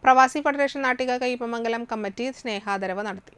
പ്രവാസി federation Nattika Kaipamangalam committee സ്നേഹാദരവ് നടത്തി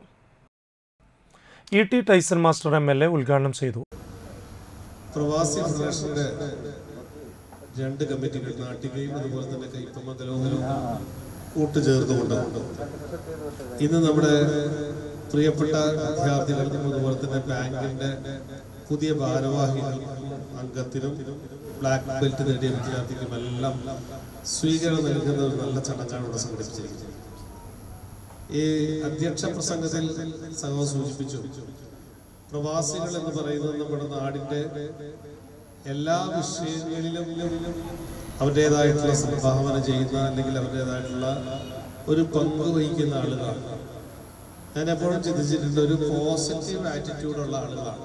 E T Tyson master M L A ഉദ്ഘാടനം ചെയ്തു പ്രവാസി ഫെഡറേഷന്റെ രണ്ട് കമ്മിറ്റികൾ നാട്ടികയും അതുപോലെ തന്നെ കൈപ്പമംഗലവും കൂട്ടുചേർന്നുകൊണ്ട് ഇന്ന് നമ്മുടെ പ്രിയപ്പെട്ട വിദ്യാർത്ഥികൾക്കും അതുപോലെ തന്നെ ബാങ്കിന്റെ പുതിയ ഭാരവാഹികൾക്കും അംഗത്തിനും ബ്ലാക്ക് ബെൽറ്റ് നേടിയ വിദ്യാർത്ഥിക്കും എല്ലാം സ്വീകരണം നൽകുന്ന ഒരു നല്ല ചടങ്ങാണ് ഇവിടെ സംഘടിപ്പിച്ചിരിക്കുന്നത് ഈ അധ്യക്ഷ പ്രസംഗത്തിൽ സഹോ സൂചിപ്പിച്ചു പ്രവാസികൾ എന്ന് പറയുന്നത് നമ്മുടെ നാടിന്റെ എല്ലാ വിഷയങ്ങളിലും അവരുടേതായിട്ടുള്ള സംഭാവന ചെയ്യുന്ന അല്ലെങ്കിൽ അവരുടേതായിട്ടുള്ള ഒരു പങ്ക് വഹിക്കുന്ന ആളുകളാണ് ഞാൻ എപ്പോഴും ചിന്തിച്ചിട്ടുണ്ട് ഒരു പോസിറ്റീവ് ആറ്റിറ്റ്യൂഡുള്ള ആളുകളാണ്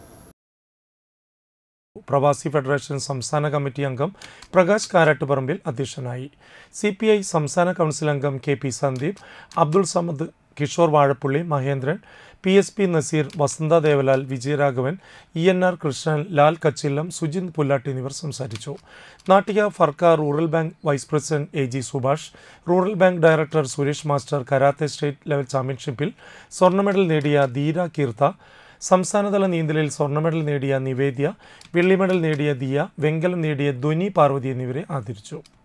പ്രവാസി ഫെഡറേഷൻ സംസ്ഥാന കമ്മിറ്റി അംഗം പ്രകാശ് കാരാട്ടുപറമ്പിൽ അധ്യക്ഷനായി സി പി ഐ സംസ്ഥാന കൗൺസിൽ അംഗം K P Sandeep Abdul Samad Kishore Vazhappally Mahendran P S P Naseer Vasantha Devalal Vijayaraghavan E N R Krishnan Lal Kachillam Sujith Pullatt എന്നിവർ സംസാരിച്ചു Nattika Firka rural bank vice president A G Subhash rural bank director Suresh master karate state level ചാമ്പ്യൻഷിപ്പിൽ സ്വർണ്ണ മെഡൽ നേടിയ ധീര കീർത്ത സംസ്ഥാനതല നീന്തലിൽ സ്വർണ്ണ മെഡൽ നേടിയ നിവേദ്യ വെള്ളി മെഡൽ നേടിയ ദിയ വെങ്കലം നേടിയ ധ്വനി പാർവതി എന്നിവരെ ആദരിച്ചു